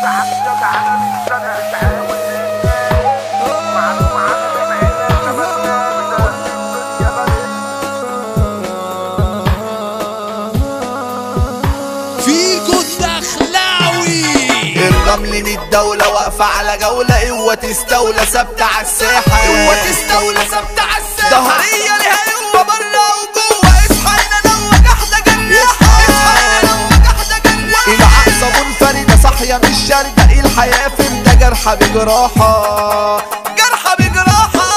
فيكو الدخلاوي الرمل من الدولة واقفة على جولة قوة تستولى ثابتة على الساحة قوة تستولى ثابتة على الساحة ظهرية ليها قوة برا وجوه اصحى لنا لو وجحدة جريحة اصحى لنا لو وجحدة جريحة العقصة منفردة صاحية مش شاردة الحياة فهمتها جرحة بجراحة جرحة بجراحة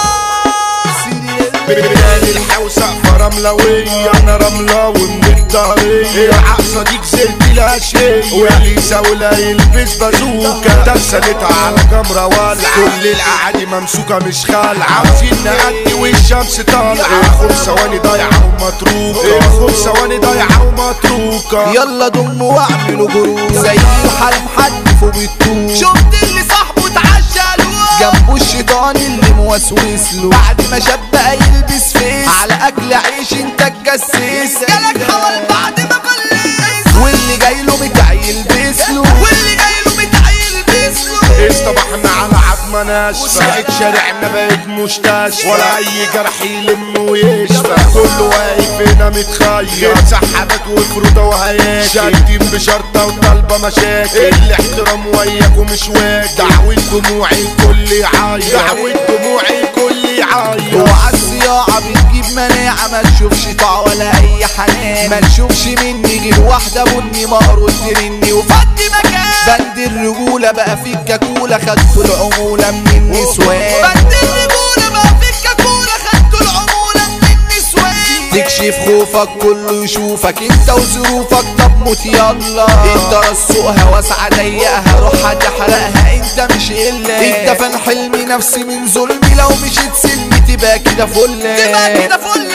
بلاد الحوسة فرملوية انا رملاوي من الدهرية العقصة دي كسرت لها شيء واللي زاولة يلبس بازوكا دسلتها على جمرة والعة كل القعادي ممسوكة مش خالعة عاوزين نأدي والشمس طالعة خمس ثواني ضايعة ومتروكة خمس ثواني ضايعة ومتروكة يلا ضموا واعملوا جروب زي الحرم حد فوق الطوب شفت اللي صاحبه اتعشى جنبه الشيطان اللي موسوس له بعد ما شاب بقى يلبس فيس على اكل عيش انت تجسس جالك حوال بعد ما قلس واللي جاي له بتاع يلبس له واللي جاي له بتاع يلبس له اصطبحنا على عظمة ناشفة بقت شارعنا بقت مستشفى ولا اي جرح يلم ويشفى كله واقف هنا متخير سحبت وفرودة وهياكل شادين بشرطة وطالبة مشاكل الاحترام وياكم مش واكل دعوة دموعي الكل يعيط دعوة دموعي الكل يعيط وعلى الصياعة بتجيب مناعة ما تشوفش طاع ولا أي حنان ما تشوفش مني غير واحدة بني مقروض ترني وفضي مكان بند الرجولة بقى في الكاكولة خدتوا العمولة من النسوان بند الرجولة بقى في الكاكولة خدتوا العمولة من النسوان تكشف خوفك كله يشوفك انت وظروفك طب موت يلا انت رسوقها واسعة ضيقها روحها تحرقها انت مش الا انت فان حلمي نفسي من ظلمي لو مشيت سلمي تبقى كده فل تبقى كده فل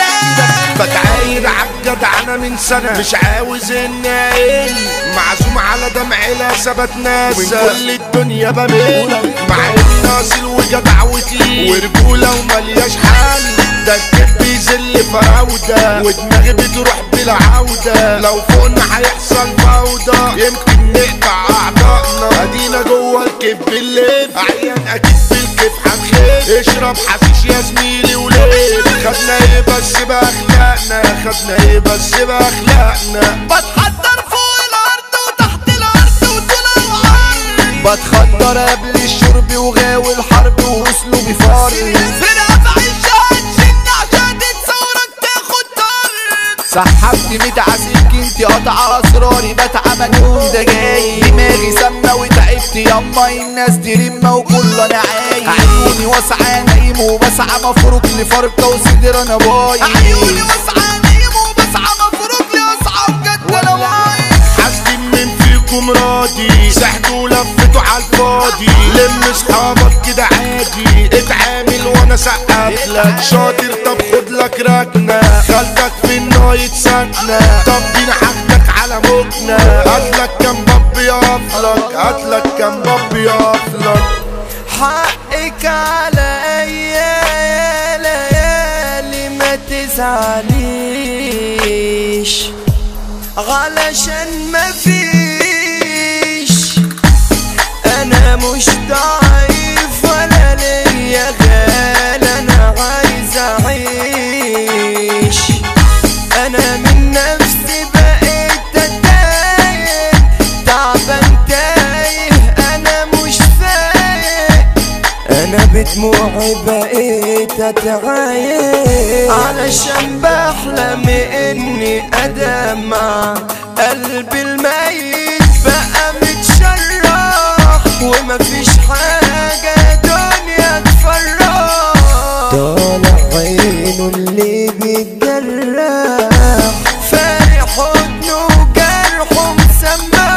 بتعاير عالجدع انا من سنة مش عاوز اني اقل معزوم على دمع ثبت ناس ومن كل الدنيا بمل مع اني ناصل وجدع وتقيل ورجولة وملياش حل ده الكذب يذل فراودة ودماغي بتروح بلا عودة لو فوقنا هيحصل فوضى يمكن نقطع اعضائنا ادينا جوه الكذب الليل عيان اكيد بالكيف هنخف اشرب حشيش يا زميلي وليه خدنا ايه بس باخلاقنا خدنا ايه بس باخلاقنا بتحضر فوق الارض وتحت الارض وطول الارض بتخدر قبل الشرب وغاوي الحرب واسلوبي فار فرقة في عشان شن عشان تصورك تاخد طرد سحبت ميت عسيك انت قطع اسراري بتعى مجنون ده جاي دماغي سمنه وتعبت يما الناس دي رمه وكل انا عايز عيوني واسعه نايم وبسعى مفروك لفرقه وصدر انا بايظ عيوني واسعه نايم وبسعى مفروك لاسعى بجد انا بايظ حاسدين من فيكم راضي سحتوا ولفتوا على الفاضي لم اصحابك كده عادي اتعامل وانا سقف لك شاطر طب خد لك ركنه خالتك في النايت ساكنه طب دينا حاجتك على مكنه هاتلك كام باب يقفلك هاتلك كام باب يقفلك حقك عليا يا ليالي ما تزعليش علشان ما فيش انا مش ضعيف ولا ليا غال انا عايز اعيش انا من نفسي بقيت اتايه تعبان تايه انا مش فايق انا بدموعي بقيت اتعايق علشان بحلم اني ادمع قلبي الميت بقى متشرح ومفيش حاجة دنيا تفرح طالع عينه اللي بيتجرح فارق حضنه وجرحه مسمى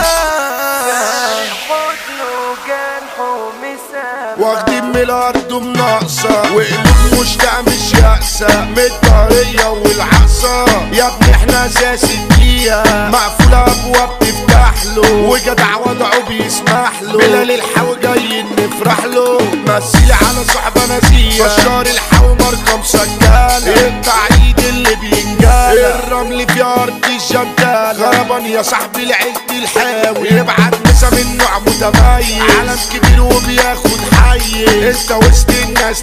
حضنه وجرحه مسمى واخدين من الارض ومناقصة وقلوب مشتاقة مش يأسة من الطرية والعصا يا ابني احنا اساس الدقيقة مقفولة ابواب تفتح له وجدع وضعه بيسمح له بلال الحاوي جاي نفرح له مثيلي على صاحبة نزيه بشار الحاوي ماركة مسجلة التعيد اللي بينجالة الرمل في ارض الجدالة غربان يا صاحبي لعيلة الحاوي يبعت مسا من نوع متميز عالم كبير وبياخد حي انت وسط الناس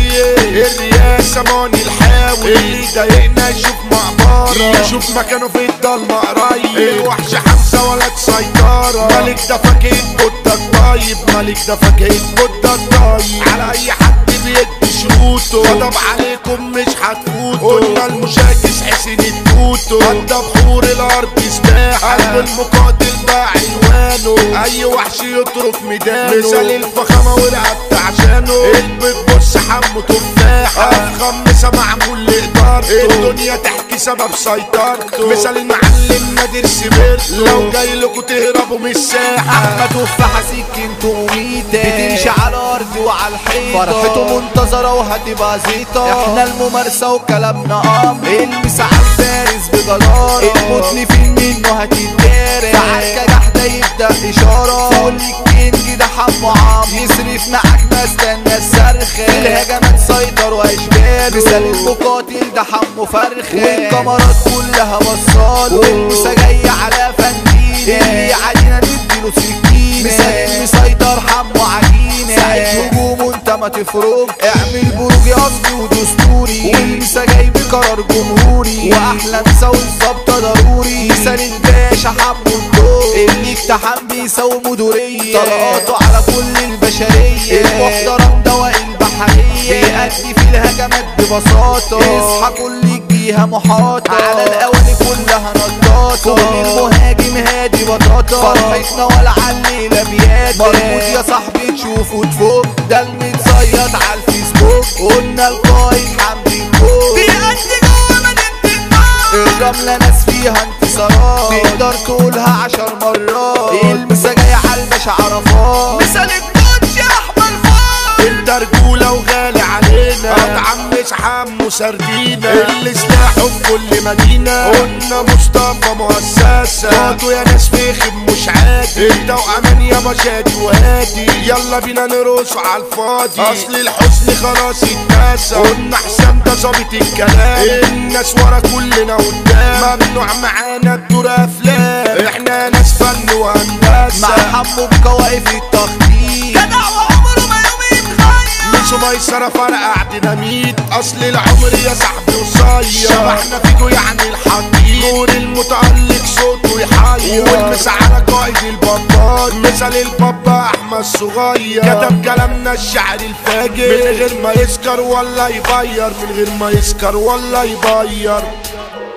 تتميز الرئاسة ماني الحاوي اللي ضايقنا يشوف مقبرة يشوف مكانه في الضلمة قريب الوحش حمزة ولا سيطرة ملك ده فاكر بودة الطيب ملك ده فاكر بودة الطيب على اي حد بيدي شروطه غضب عليكم مش هتفوتوا قلنا المشاكس حسين التوتو قد بحور الارض سباحة قلب المقاتل باع عنوانه اي وحش يترك ميدانه مثال الفخامة ورقبت عشانه البيت بص حمو تفاحة خمسة معمول لإدارته الدنيا تحكي سبب سيطرته مثال المعلم نادر سبرته لو جاي لكم تهربوا من الساحة احمد تفاحة سكينته وميتة بتمشي على الارض وعلى الحيطة فرحته منتظرة وهتبقى زيطة احنا الممارسة وكلامنا امر المس على الفارس بجدارة المتلفين منه هتتدارى فعالكة جحدة يبدأ اشارة فوق الكينج ده حمو عمرو يصرف معاك ما استنى الصرخة في الهجمات سيطر واشبال مثال المقاتل ده حمو فرخة والكاميرات كلها بصالة والمسا جاية على فندينة اللي علينا نديله سكينة مثال المسيطر حمو عجينة ساعة هجوم انت ما تفرق اعمل بروج اصلي ودستوري والمسا جاي بقرار جمهوري واحلى مسا والظبطة ضروري مثال الباشا حمو الدور اللي اقتحم بيساوي مدورية طلقاته على كل البشرية المحترم دواء البحرية بيأدي في الهجمات ببساطة اصحى كل الجيهة محاطة على الأواني كلها نطاطة كل المهاجم هادي بطاطا فرحتنا ولا علينا بيات مربوط يا صاحبي تشوف وتفوق ده المتصيد على الفيسبوك قلنا القايد حمدي الكوك بيأدي جوه مدينة النار الرملة ناس فيها انتصارات تقدر تقولها عشر مرات المسا جاية على الباشا عرفات مثال الكوتش احمد فار انت رجولة وغالي علينا اطعم مش حمو سردينا اللي سلاحه في كل مدينة قلنا مصطفى مؤسسة خاطوا يا ناس فخم مش عادي انت وامان يا مشادي وهادي يلا بينا نرقص على الفاضي اصل الحزن خلاص اتنسى قلنا حسام ده ظابط الكلام الناس ورا كلنا قدام ممنوع معانا الدور افلام احنا ناس فن وهندسة مع حمو بكواقف التخطيط جدع وعمره ما يوم يتخير مش ميسرة فرقع ديناميت اصل العمر يا صاحبي قصير شبحنا فيكو يعني الحديد نور المتألق صوته يحير والمس على قائد البطال مثال البابا احمد صغير كتب كلامنا الشعر الفاجر من غير ما يسكر ولا يبير من غير ما يسكر ولا يبير